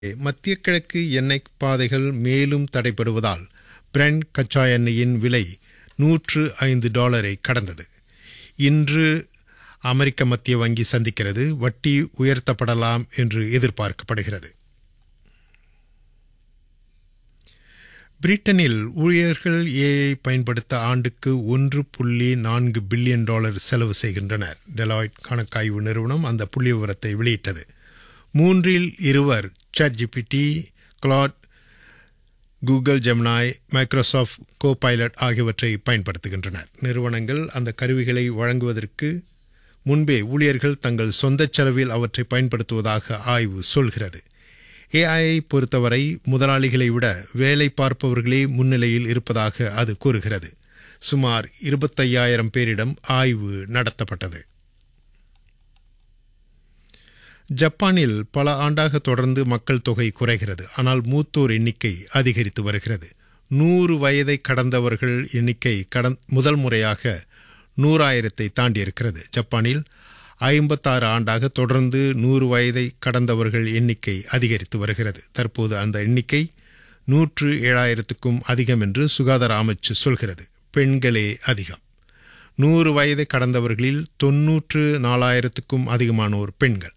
மத்திய கிழக்கு எண்ணெய் பாதைகள் மேலும் தடைபடுவதால் பிரெண்ட் கச்சா எண்ணெயின் விலை நூற்று ஐந்து டாலரை கடந்தது இன்று அமெரிக்க மத்திய வங்கி சந்திக்கிறது வட்டி உயர்த்தப்படலாம் என்று எதிர்பார்க்கப்படுகிறது பிரிட்டனில் ஊழியர்கள் ஏஐ பயன்படுத்த ஆண்டுக்கு ஒன்று புள்ளி நான்கு பில்லியன் டாலர் செலவு செய்கின்றனர் டெலாய்ட் கணக்காய்வு நிறுவனம் அந்த புள்ளி விவரத்தை வெளியிட்டது மூன்றில் இருவர் chat GPT Claude Google Gemini Microsoft copilot ஆகியவற்றை பயன்படுத்துகின்றனர் நிறுவனங்கள் அந்த கருவிகளை வழங்குவதற்கு முன்பே ஊழியர்கள் தங்கள் சொந்த செலவில் அவற்றை பயன்படுத்துவதாக ஆய்வு சொல்கிறது ஏஐயை பொறுத்தவரை முதலாளிகளை விட வேலை பார்ப்பவர்களே முன்னிலையில் இருப்பதாக அது கூறுகிறது சுமார் இருபத்தையாயிரம் பேரிடம் ஆய்வு நடத்தப்பட்டது ஜப்பானில் பல ஆண்டாக தொடர்ந்து மக்கள் தொகை குறைகிறது ஆனால் மூத்தோர் எண்ணிக்கை அதிகரித்து வருகிறது நூறு வயதை கடந்தவர்கள் எண்ணிக்கை கடன் முதல் முறையாக நூறாயிரத்தை தாண்டியிருக்கிறது ஜப்பானில் ஐம்பத்தாறு ஆண்டாக தொடர்ந்து நூறு வயதை கடந்தவர்கள் எண்ணிக்கை அதிகரித்து வருகிறது தற்போது அந்த எண்ணிக்கை நூற்று ஏழாயிரத்துக்கும் அதிகம் என்று சுகாதார அமைச்சு சொல்கிறது பெண்களே அதிகம் நூறு வயதை கடந்தவர்களில் தொன்னூற்று நாலாயிரத்துக்கும் அதிகமானோர் பெண்கள்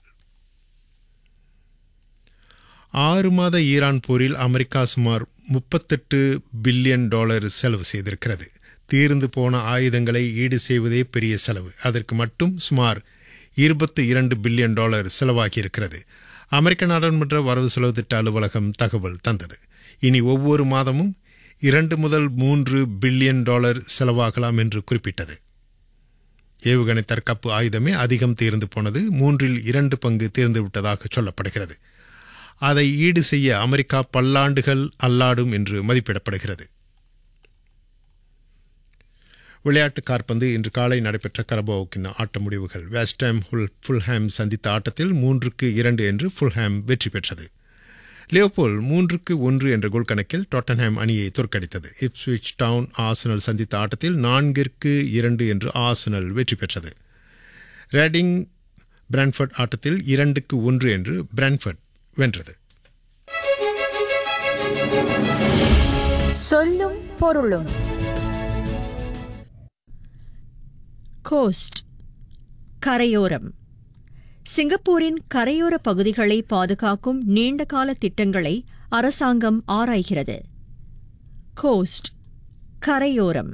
ஆறு மாத ஈரான் போரில் அமெரிக்கா சுமார் முப்பத்தெட்டு பில்லியன் டாலர் செலவு செய்திருக்கிறது தீர்ந்து போன ஆயுதங்களை ஈடு செய்வதே பெரிய செலவு அதற்கு மட்டும் சுமார் இருபத்தி இரண்டு பில்லியன் டாலர் செலவாகியிருக்கிறது அமெரிக்க நாடாளுமன்ற வரவு செலவு திட்ட அலுவலகம் தகவல் தந்தது இனி ஒவ்வொரு மாதமும் இரண்டு முதல் மூன்று பில்லியன் டாலர் செலவாகலாம் என்று குறிப்பிட்டது ஏவுகணை தற்காப்பு ஆயுதமே அதிகம் தீர்ந்து போனது மூன்றில் இரண்டு பங்கு தீர்ந்து விட்டதாக சொல்லப்படுகிறது அதை ஈடு செய்ய அமெரிக்கா பல்லாண்டுகள் அல்லாடும் என்று மதிப்பிடப்படுகிறது விளையாட்டு கார்பந்து இன்று காலை நடைபெற்ற கரபோக்கின் ஆட்ட முடிவுகள் வெஸ்டாம் ஹுல் ஃபுல்ஹாம் சந்தித்த ஆட்டத்தில் மூன்றுக்கு இரண்டு என்று ஃபுல்ஹாம் வெற்றி பெற்றது லியோபோல் மூன்றுக்கு ஒன்று என்ற கோல் கணக்கில் டாட்டன்ஹாம் அணியை தோற்கடித்தது இப்ஸ்விச் டவுன் ஆசனல் சந்தித்த ஆட்டத்தில் நான்கிற்கு இரண்டு என்று ஆசனல் வெற்றி பெற்றது ரேடிங் பிரான்ஃபர்ட் ஆட்டத்தில் இரண்டுக்கு ஒன்று என்று பிரான்ஃபர்ட் வென்றது சொல்லும் பொருளும் கோஸ்ட் கரையோரம் சிங்கப்பூரின் கரையோர பகுதிகளை பாதுகாக்கும் நீண்டகால திட்டங்களை அரசாங்கம் ஆராய்கிறது கோஸ்ட் கரையோரம்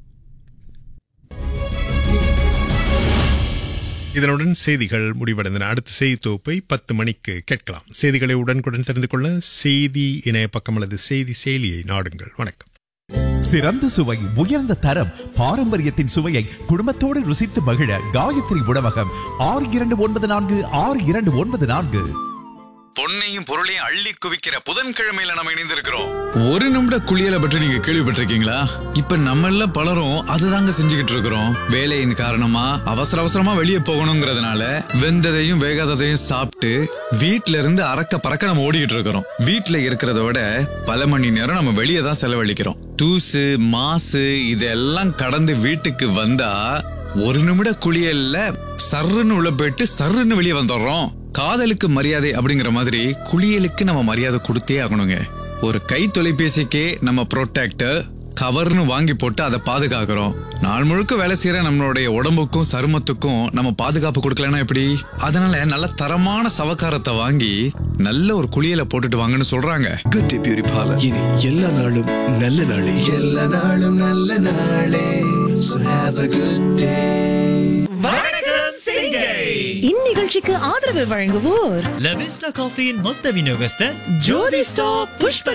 இதனுடன் செய்திகள் முடிவடைந்தன அடுத்த செய்தி தொகுப்பை பத்து மணிக்கு கேட்கலாம் செய்திகளை உடனுக்குடன் தெரிந்து கொள்ள செய்தி இணைய பக்கம் அல்லது செய்தி செயலியை நாடுங்கள் வணக்கம் சிறந்த சுவை உயர்ந்த தரம் பாரம்பரியத்தின் சுவையை குடும்பத்தோடு ருசித்து மகிழ காயத்ரி உணவகம் ஆறு இரண்டு ஒன்பது நான்கு ஆறு இரண்டு ஒன்பது நான்கு பொன்னையும் பொருளையும் அள்ளி குவிக்கிற புதன்கிழமையில நம்ம இணைந்திருக்கிறோம் ஒரு நிமிட குளியலை பற்றி நீங்க கேள்விப்பட்டிருக்கீங்களா இப்ப நம்ம எல்லாம் பலரும் அதுதாங்க செஞ்சுக்கிட்டு இருக்கிறோம் வேலையின் காரணமா அவசர அவசரமா வெளியே போகணுங்கிறதுனால வெந்ததையும் வேகாததையும் சாப்பிட்டு வீட்ல இருந்து அறக்க பறக்க நம்ம ஓடிக்கிட்டு இருக்கிறோம் வீட்ல இருக்கிறத விட பல மணி நேரம் நம்ம வெளியே தான் செலவழிக்கிறோம் தூசு மாசு இதெல்லாம் கடந்து வீட்டுக்கு வந்தா ஒரு நிமிட குளியல்ல சர்ருன்னு உள்ள போயிட்டு சர்ருன்னு வெளியே வந்துடுறோம் காதலுக்கு மரியாதை அப்படிங்கிற மாதிரி குளியலுக்கு நம்ம மரியாதை கொடுத்தே ஆகணுங்க ஒரு கை தொலைபேசிக்கே நம்ம ப்ரொடெக்டர் கவர்னு வாங்கி போட்டு அதை பாதுகாக்கிறோம் நாள் முழுக்க வேலை செய்யற நம்மளுடைய உடம்புக்கும் சருமத்துக்கும் நம்ம பாதுகாப்பு கொடுக்கலன்னா எப்படி அதனால நல்ல தரமான சவக்காரத்தை வாங்கி நல்ல ஒரு குளியலை போட்டுட்டு வாங்கன்னு சொல்றாங்க குட் டே பியூரி பார்லர் இனி எல்லா நாளும் நல்ல நாளே எல்லா நாளும் நல்ல நாளே So have a good day இந்நிகழ்ச்சிக்கு ஆதரவு வழங்குவோர் லவிஸ்டா காஃபியின் மொத்த விநியோகஸ்தர் ஜோதி ஸ்டாப் புஷ்ப